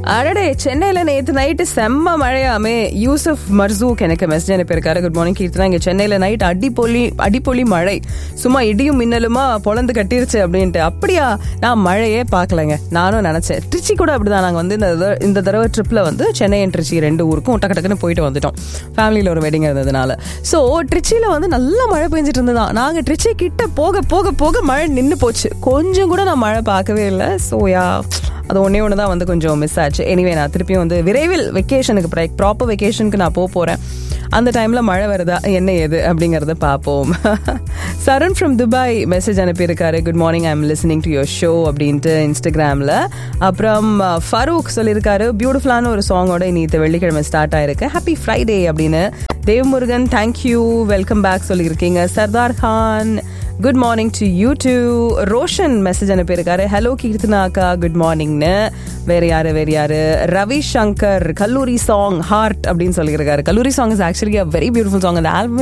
அடடே சென்னையில நேத்து நைட்டு செம்ம மழையாமே யூசுப் மர்சூக் எனக்கு மெசேஜ் அனுப்பியிருக்காரு குட் மார்னிங் கீர்த்தனா இங்க சென்னையில நைட் அடிப்பொலி அடிப்பொலி மழை சும்மா இடியும் மின்னலுமா பொழந்து கட்டிருச்சு அப்படின்ட்டு அப்படியா நான் மழையே பார்க்கலங்க நானும் நினைச்சேன் திருச்சி கூட அப்படிதான் நாங்க வந்து இந்த தடவை- இந்த தடவை ட்ரிப்ல வந்து சென்னை and திருச்சி ரெண்டு ஊருக்கும் டக்கு டக்குன்னு போயிட்டு வந்துட்டோம் ஃபேமிலியில ஒரு வெட்டிங் இருந்ததுனால ஸோ ட்ரிச்சியில் வந்து நல்லா மழை பெஞ்சிட்டு இருந்ததான் நாங்கள் ட்ரிச்சி கிட்ட போக போக போக மழை நின்று போச்சு கொஞ்சம் கூட நான் மழை பார்க்கவே இல்லை ஸோ யா அது ஒன்றே ஒன்று தான் வந்து கொஞ்சம் மிஸ் ஆச்சு எனிவே நான் திருப்பியும் வந்து விரைவில் வெக்கேஷனுக்கு ப்ராப்பர் வெக்கேஷனுக்கு நான் போக போகிறேன் அந்த டைமில் மழை வருதா என்ன ஏது அப்படிங்கிறத பார்ப்போம் சரண் ஃப்ரம் துபாய் மெசேஜ் அனுப்பியிருக்காரு good morning I am listening to your show அப்படின்ட்டு இன்ஸ்டாகிராமில் அப்புறம் அஹ், ஃபரூக் சொல்லியிருக்காரு பியூட்டிஃபுல்லான ஒரு சாங்கோட இன்னைக்கு வெள்ளிக்கிழமை ஸ்டார்ட் ஆயிருக்கு ஹாப்பி ஃப்ரைடே அப்படின்னு தேவ்முருகன் தேங்க்யூ வெல்கம் பேக் சொல்லியிருக்கீங்க Sardar Khan good morning to you too Roshan message அனுப்பியிருக்காரு ஹலோ கீர்த்தனா அக்கா குட் மார்னிங்னு வேற யாரு வேற யாரு ரவி சங்கர் கல்லூரி சாங் ஹார்ட் அப்படின்னு சொல்லியிருக்காரு Kalloori song is actually a very beautiful song அந்த ஆல்பம்